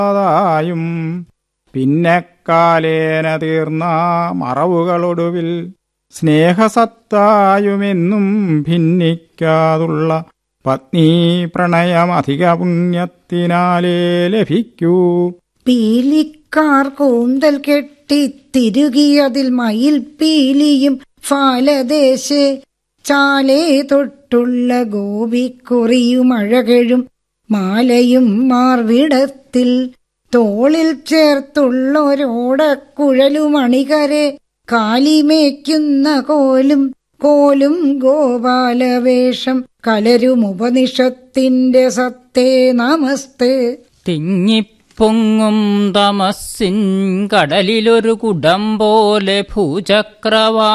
ായും പിന്നെ കാലേന തീർന്ന മറവുകളൊടുവിൽ സ്നേഹസത്തായുമെന്നും ഭിന്നിക്കാതുള്ള പത്നീ പ്രണയമധിക പുണ്യത്തിനാലേ ലഭിക്കൂ പീലിക്കാർ കൂന്തൽ കെട്ടി തിരുകിയതിൽ മയിൽ പീലിയും ഫാലദേശെ ചാലേ തൊട്ടുള്ള ഗോപിക്കുറിയും അഴകഴും മാലയും മാർവിടത്തിൽ തോളിൽ ചേർത്തുള്ളൊരോടക്കുഴലുമണികരെ കാലിമേക്കുന്ന കോലും കോലും ഗോപാലവേഷം കലരുമുപനിഷത്തിന്റെ സത്തേ നമസ്തേ തിങ്ങിപ്പൊങ്ങും തമസ്സിൻ കടലിലൊരു കുടം പോലെ ഭൂചക്രവാ